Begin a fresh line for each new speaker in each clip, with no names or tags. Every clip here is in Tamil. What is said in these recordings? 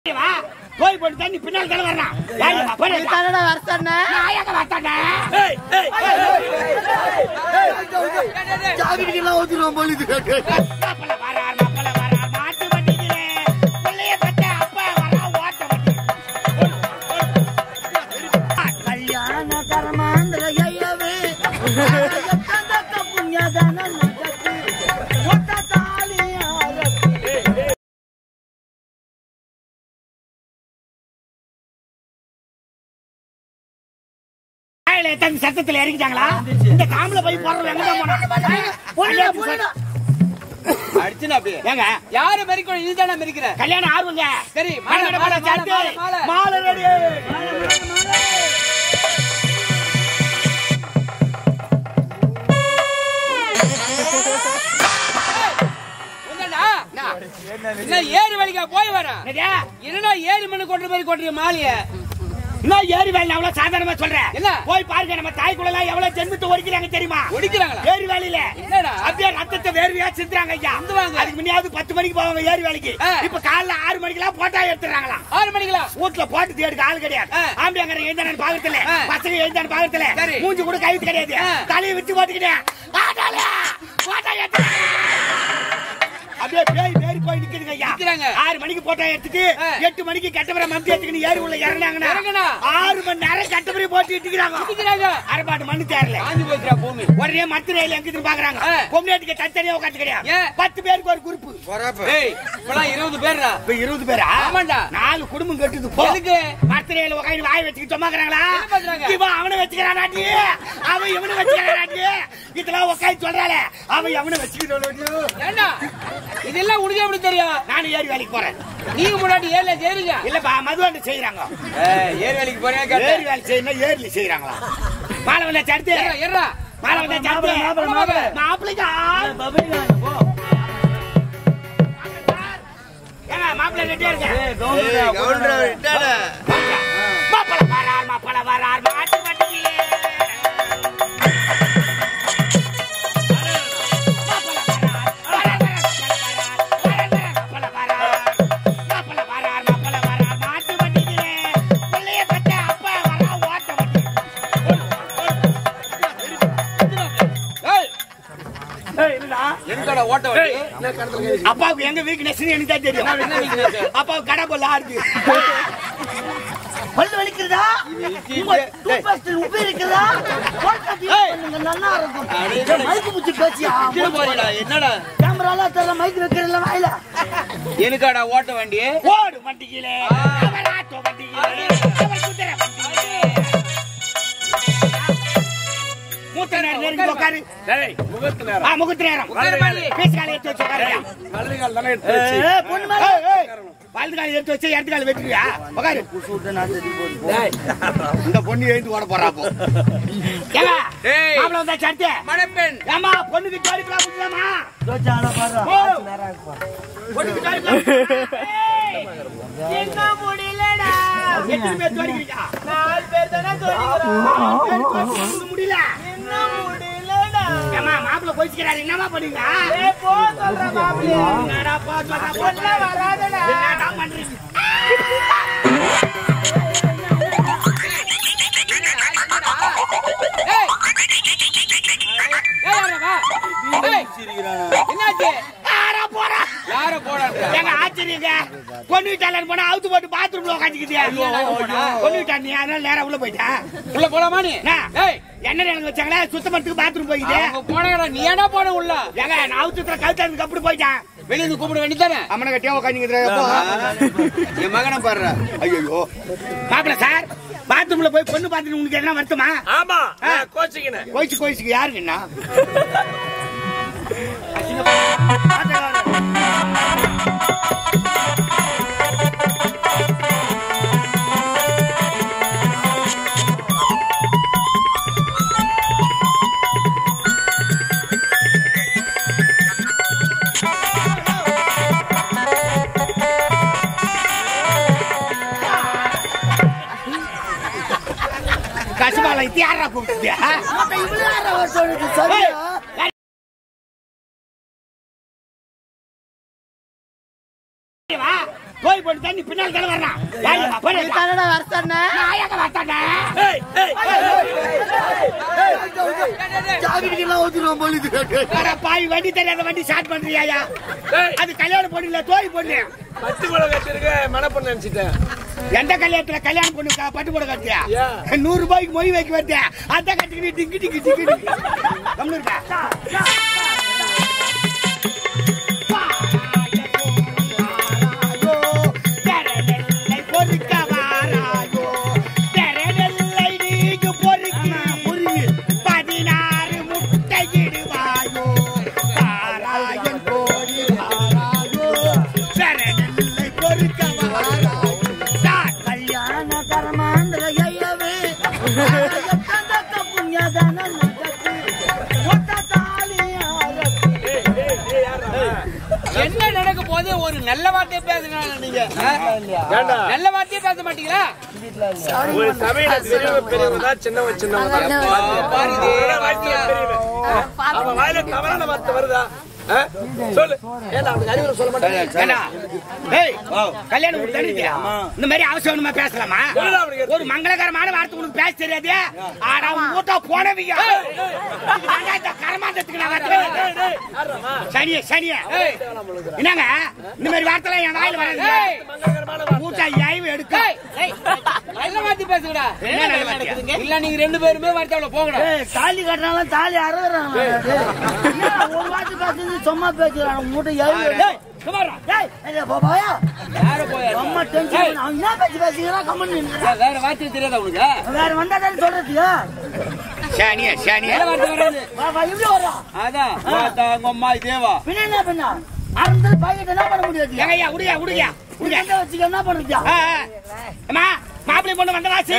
வா போய் போட்டு தண்ணி பின்னால் தானே வரலாம் யாரு வா, போடு.
தானடா வர சொன்னேன்
நான் எங்க வரத்தானே
ஜாக்கெட்டுக்கெல்லாம் ஊத்திடுவோம் போலுது
மாப்பிள வரார் மாப்பிள வரார் மாட்டு வண்டியிலே பிள்ளைய பெத்த அப்பா வரா ஓட்ட வண்டி
கல்யாண கரமாந்திர ஐயவே எத்தந்தக்க புண்ணியதான நகத்து ஒத்த தாலியாரத்து
காலையில தண்ணி சத்தத்துல இறங்கிட்டாங்களா இந்த காம்பல போய் போடுறது எங்க போனா
போடுடா, போடுடா.
அடிச்சுனா அப்படியே
ஏங்க
யாரு மெரிக்கணும் இதுதானே மெரிக்கிற
கல்யாணம் ஆர்வங்க
சரி,
மாலை
மாலை,
மாலை
மாலை,
சாப்பிட்டு
மாலை, மாலை.
மாலை ரெடி
உங்கண்ணா, என்ன ஏறு வழிக்கா போய் வர
என்னது?
என்னடா ஏழு மணி கொண்டு போய் கொண்டு மாலைய
இன்னும் ஏரி வேலை அவ்வளவு சாதாரணமா சொல்றேன்
என்ன?
போய் பாருங்க நம்ம தாய்க்குள்ள எல்லாம் எவ்வளவு ஜென்மத்தை ஒடிக்கிறாங்க தெரியுமா
ஒடிக்கிறாங்களா
ஏரி வேலையில
என்னடா?
அப்படியே ரத்தத்தை வேர்வையா சிந்துறாங்க ஐயா
சிந்துவாங்க.
அதுக்கு முன்னாடி பத்து மணிக்கு போவாங்க ஏரி வேலைக்கு
ஆ.
இப்ப காலைல ஆறு மணிக்கெல்லாம் போட்டா எடுத்துறாங்களாம்
ஆறு மணிங்களா
வீட்டுல போட்டு தேடுக்கு ஆள் கிடையாது
ஆ.
ஆம்பியாங்கிற எழுந்தானு பாக்கத்துல
ஆ.
பசங்க எழுந்தானு பாக்கத்துல
சரி.
மூஞ்சி கூட கைது கிடையாது
ஆ.
தலையை வச்சு போட்டுக்கிட்டேன் ஆட்டாளே, போட்டா எடுத்துறாங்க. அப்படியே பேய் பேரி போய் நிக்குதுங்க ஐயா
நிக்கிறாங்க.
ஆறு மணிக்கு போட்டா எடுத்துட்டு
ஆ.
எட்டு மணிக்கு கட்டமரை மம்பி எடுத்துக்கிட்டு ஏரி உள்ள இறங்கினாங்கன்னா
இறங்குனா?
ஆறு மணி நேரம் கட்டமரை போட்டு இட்டுக்கிறாங்க
குடிக்கிறாங்க
அரைப்பாட்டு மண்ணு தேரல
காஞ்சி போச்சுடா பூமி
உடனே மத்து ரயில் எங்கிட்டு பாக்குறாங்க
ஆ.
பொம்னாட்டுக்கு தனித்தனியா உட்காந்து கிடையாது
ஏன்?
பத்து பேருக்கு ஒரு குரூப்
ஏய் இப்பலாம் இருபது பேர்டா
இப்ப இருபது பேரா
ஆமாண்டா.
நாலு குடும்பம் கட்டுது போ
எதுக்கு
மரத்திரையில உட்காந்து வாய் வச்சுக்கிட்டு சும்மாக்குறாங்களா
என்ன பண்றாங்க?
இவன் அவனை வச்சுக்கிறானாட்டி அவன் இவனை வச்சுக்கிறானாட்டி இதெல்லாம் உட்காந்து சொல்றாளே அவன் அவனை வச்சுக்கிட்டு
ஏண்டா இதெல்லாம் உனக்கு எப்படி தெரியும்
நானும் ஏரி வேலைக்கு போறேன்
நீங்க முன்னாடி ஏர்ல சேருங்க
இல்லப்பா மதுவாண்டு செய்யறாங்க
ஏர் வேலைக்கு போறேன்
ஏரி வேலை செய்யணும் ஏரியில செய்யறாங்களா மாலை வந்தா சடுத்து
ஏறா
மாலை வந்தா சடுத்து
மாப்பிளை, மாப்பிளை.
மாப்பிளைக்கா ஏங்க மாப்பிள்ளை ரெடியா இருக்க மாப்பிள வரார் மாப்பிள வரார் மாட்டு வண்டியிலே மாப்பிள வரார், வரார், வரார், வரார், வரார், மாப்பிள வரார். மாப்பிள வரார், மாப்பிள வரார், மாட்டு வண்டியிலே. பிள்ளைய பெத்த அப்பா வரா ஓட்ட வண்டி. ஏய், என்னடா?
எங்கடா ஓட்ட வண்டி
அப்பாவுக்கு எங்க வீக்னஸ் எனக்கு தான் தெரியும்
என்ன weakness?
அப்பாவுக்கு கடை போல ஆடுது
பல்லு வலிக்கிறதா உங்க டூத்பேஸ்ட் உப்பு இருக்குதா போட்டு பண்ணுங்க நல்லா இருக்கும் மைக்கு முச்சி பேச்சியா
கீழே போறீடா என்னடா
கேமரால தெரியல மைக் வைக்கிறதுல வாயில
எனக்காடா ஓட்ட வண்டி
ஓடு வண்டியிலே அவர் ஆட்டோ வண்டியிலே அவர் குதிரை வண்டியிலே மூத்த நேரம் நெருங்கி உட்காரு ஆ, முகூர்த்த நேரம்
உட்காரு.
பேசுகால எடுத்து வச்சு உட்காரு
ஏய், பொண்ணு மேல
ஏய், ஏய், வலது கால எடுத்து வச்சு இடது கால வெட்டுறியா உட்காரு ஏய், இந்த பொண்ணு எழுந்து ஓட போறா அப்போ ஏங்க
ஏய்.
மாப்பிள வந்தா சட்டு
மணப்பெண்
ஏமா பொண்ணுக்கு ஜோடி பிளா குடிக்கலாமா
தோச்சால பாரு
ஓ. பொண்ணுக்கு ஜோடி பிளா
என்ன முடியலடா
எத்தனை பேர் ஜோடிக்கிறீங்க
நாலு பேர் தானே தோடிக்கிறோம்
நாலு பேர் ஜோடிக்க முடியல
என்ன முடியலடா
ஏமா மாப்பிள போயிச்சுக்கிறாரு என்னமா பண்ணுங்க
ஏய், போ சொல்ற மாப்பிள்ளை
என்னடா போ சொல்றா, போ
பொண்ணு
சொல்றா.
வராதடா
என்னடா பண்றீங்க
ஏய் ஏய் யாரா வா ஏய் என்னாச்சு
யாரா போறா
யார போடான்ற
எங்க ஆச்சரியங்க பொண்ணு வீட்டாளர் போனா அவுத்து போட்டு பாத்ரூம்ல உட்காந்துக்கிட்டியா பொண்ணு வீட்டா நீ அதனால நேரா உள்ள போயிட்டா
உள்ள போலாமா நீ
என்ன?
ஏய்
என்ன எனக்கு வச்சாங்களே சுத்தம் பண்றதுக்கு பாத்ரூம் போயிட்டு
அவங்க போனடா நீ ஏடா போன உள்ள
ஏங்க நான் அவுத்துற கழுத்தாருக்கு அப்படி போயிட்டேன்
வெளிய இருந்து கூப்பிட வேண்டியதானே
அம்மனை கட்டியா உட்காந்துக்கிறப்போ
என் மகனை பாடுற
ஐயோ மாப்பிள சார் பாத்ரூம்ல போய் பொண்ணு பாத்துட்டு உங்களுக்கு என்ன வருத்தமா
ஆமா
ஆ.
கோச்சிக்கினேன்
கோயிச்சு கோயிச்சுக்கு யாருக்கு என்ன கசுபால இது யாரா கூப்பிட்டு
இவ்வளவு நேரம் வர சொல்லுது சரியா
வா போய் போட்டு தண்ணி பின்னாடி பின்னால தானே வர்றான் வாங்க, போடு.
தானடா வர சொன்னேன்
நான் எங்க வரட்டேன்டா?
ஜாக்கெட்டுக்கெல்லாம் ஊத்திடுவோம் போல இது
அட பாவி, வண்டி தெரியாத வண்டி ஸ்டார்ட் பண்றியாயா அது கல்யாண பொண்ணு இல்ல தோய் பொண்ணு
பத்து கூட கட்டிருக்க மனப்பண்ண நினைச்சிட்டேன்
எந்த கல்யாணத்துல கல்யாணம் பொண்ணு க- பட்டு போட கட்டியா
ஏன்?
நூறு ரூபாய்க்கு மொய் வைக்க வட்டியா அதான் கட்டிக்கிட்டு டிங்கு டிங்கு டிங்கு டிங்கு கம்முனு இருக்கா? தெரநெல்லை பொறுக்க வாராயோ. தெரநெல்லை நீங்க பொறுக்கி பதினாறு முட்டையிடுவாயோ. வாராயன் கோழி வாராயோ. தெரநெல்லை பொறுக்க வாராயோ. சார்
கல்யாண கரமாந்திர ஐயவே எத்தந்தக்க புண்ணியதான நகத்து ஒத்த தாலியாரத்து
என்ன நடக்க போது ஒரு நல்ல வார்த்தையை பேசுனாங்க நீங்க ஆ?
ஏண்டா
நல்ல வார்த்தையே பேச மாட்டீங்களா
ஒரு சபையில பெரியவங்க பெரியவங்க தான் சின்னவங்க சின்னவங்க தான்.
பாரு இதே வார்த்தையா
அவன் வாயில தவறான வார்த்தை வருதா ஆ? சொல்லு ஏண்டா அவனுக்கு அறிவுரை சொல்ல மாட்டேன்
ஏண்டா? ஏய், கல்யாணம் உனக்கு தெரியுதா? இந்த மாதிரி அவசரமா பேசலாமா
சொல்லுடா அவனுக்கு.
ஒரு மங்களகரமான வார்த்தை உனக்கு பேச தெரியாது ஆனா உன் மூட்டை போனவங்க இதுதான்டா இந்த கரமாந்தத்துக்கு நான் வரேன். சனியே சனியே என்னங்க இந்த மாதிரி வார்த்தை என் வாயில வராது மூட்டை ஐவு எடுக்க
ஏய், ஏய், நல்ல வார்த்தை பேசுங்கடா
என்ன நல்ல வார்த்தையா?
இல்ல நீங்க ரெண்டு பேருமே வார்த்தையில போகணும்
ஏய், தாலி கட்டினாலும் தாலி அறுகுறாங்க ஒரு வாட்டி பேசுறது சும்மா பேசுறாங்க மூட்டை எழுதி
டேய், இங்க வாடா.
டேய், ஏய், போ, போயா.
யார போயா
ரொம்ப டென்ஷன் பண்ணு. அவன் என்ன பேச்சு பேசுகிறான் கம்மன் நின்னுக்கிறான்.
வேற வார்த்தை தெரியாதா உனக்கு
வேற வந்தா தானே சொல்றதுக்கு
சனியே சனியே
நல்ல வார்த்தை வராது
வா, வா, இப்படி வர்றா.
அதான் வாத்தா, உங்க அம்மா இதேவா
பின்ன என்ன பண்ண அறுந்தது பாக்கெட் என்ன பண்ண முடியாது
எங்கய்யா உடுயா உடுயா உடுயா
உடனே வச்சுக்க என்ன பண்ணுறது
ஆ, ஆ. அம்மா மாப்பிள்ளை பொண்ணு வந்த வாசி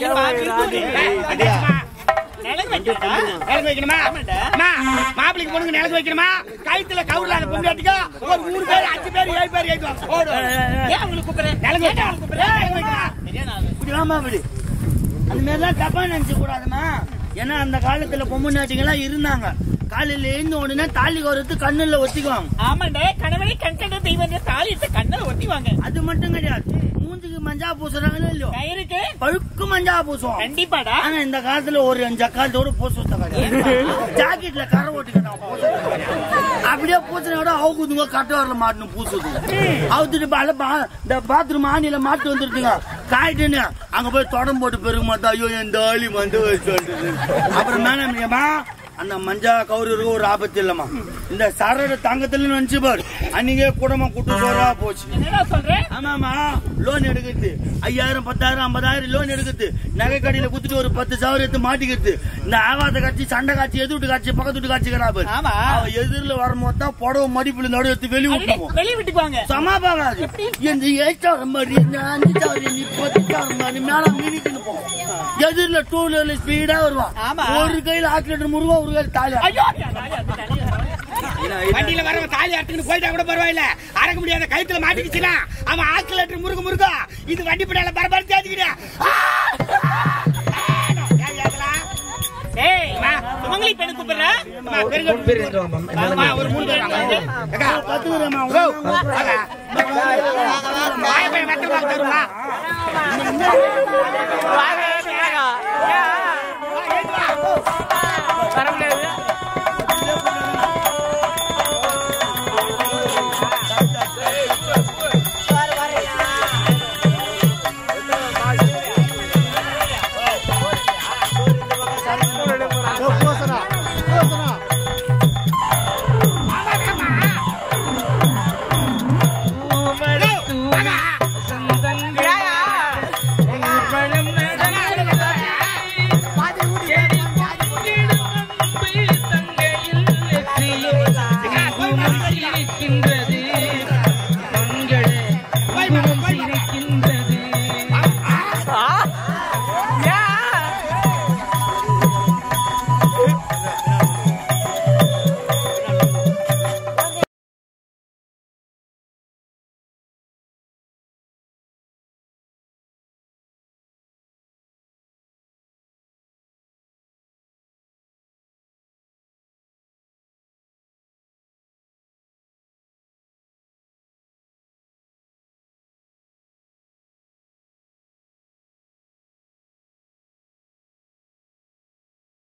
நிலங்கு வைக்கணுமா அம்மா, மாப்பிள்ளைக்கு பொண்ணுக்கு நிலங்கு வைக்கணுமா கழுத்துல கவுல அந்த பொண்டாட்டிக்கோ ஒரு மூணு பேர் அஞ்சு பேர் ஏழு பேர் ஏற்றுவாங்க ஓடு ஏன் உங்களுக்கு கூப்பிடுறேன் நிலங்கு வைக்கணும் நிலங்கு வைக்கணும்
இப்படி வாமா இப்படி அந்த மாதிரிலாம் தப்பா நினைச்ச கூடாதுமா ஏன்னா அந்த காலத்துல பொம்முநாட்டிகள்லாம் இருந்தாங்க காலையில எழுந்த உடனே தாலி கௌரவத்து கண்ணுல ஒத்திக்குவாங்க
ஆமாண்டே கணவனை கண் கண்ட தெய்வம் தாலி எடுத்து கண்ணில் ஒட்டிவாங்க
அது மட்டும் கிடையாது மூஞ்சுக்கு மஞ்சா பூசுறாங்களோ இல்லையோ
கயிறுக்கு
பழுக்கு மஞ்சா பூசுவோம்
கண்டிப்பாடா
ஆனா இந்த காலத்துல ஒரு அஞ்சு அக்காலத்தோட பூச ஜாக்கெட்ல கரை ஓட்டிக்கிட்டான் அப்படியே பூசனையோட அவுக்குதுங்க கட்ட வரல மாட்டணும் பூசுது அவுத்துட்டு பால பா- இந்த பாத்ரூம் ஆணியில மாட்டு வந்துருதுங்க காயிட்டுன்னு அங்க போய் தொடம் போட்டு பெருக மாட்டா ஐயோ என் தாலி வந்து சொல்றது அப்புறம் மேனம்மா அந்த மஞ்சா கௌரவருக்கு ஒரு ஆபத்து இல்லம்மா இந்த சரடு தங்கத்துல நினைச்சு பாரு அன்னைக்கே குடமா கூட்டு சோறா போச்சு
என்னடா சொல்றேன்
ஆமாமா லோன் எடுக்கிறது ஐயாயிரம் பத்தாயிரம் ஐம்பதாயிரம் லோன் எடுக்கிறது நகை கடையில குத்துட்டு ஒரு பத்து சவரம் எடுத்து மாட்டிக்கிறது இந்த ஆவாத காட்சி சண்டை காட்சி எது வீட்டு காட்சி பக்கத்து வீட்டு காட்சிக்கிறா பாரு
ஆமா.
அவன் எதிரில வரும்போது தான் புடவை மடிப்புல நடு எடுத்து வெளிய விட்டுருவோம்
வெளியே விட்டுக்குவாங்க
சமா பாக்காது இந்த ஏச்சாவரம் மாதிரி இந்த அஞ்சு சாவரம் நீ பத்து சாவரம் மாதிரி மேல மினிட்டுன்னு போகும் எதிரில டூ வீலர்ல ஸ்பீடா வருவான்
ஆமா.
ஒரு கையில ஆக்சிலேட்டர் முருகா ஒரு கையில தாலி
ஐயோ ஐயா, ஐயா, அது தலையில வர.
வண்டியில வரவன் தாலி அறுத்துக்கிட்டு போயிட்டா கூட பரவாயில்ல அறக்க முடியாத கழுத்துல மாட்டிக்கிச்சுனா அவன் ஆக்கிலட்டு முருகு முருகா இது வண்டி பின்னால பரபர தேடிக்கிட்டு
ஏய் சுமங்கலி பெண்ணு கூப்பிடுற
ஒரு மூணு பேர் வாங்க. அக்கா,
கத்துக்கிறேம்மா
bro, வாங்க. வாய பையன் வெத்தலை பாக்கு தருவா?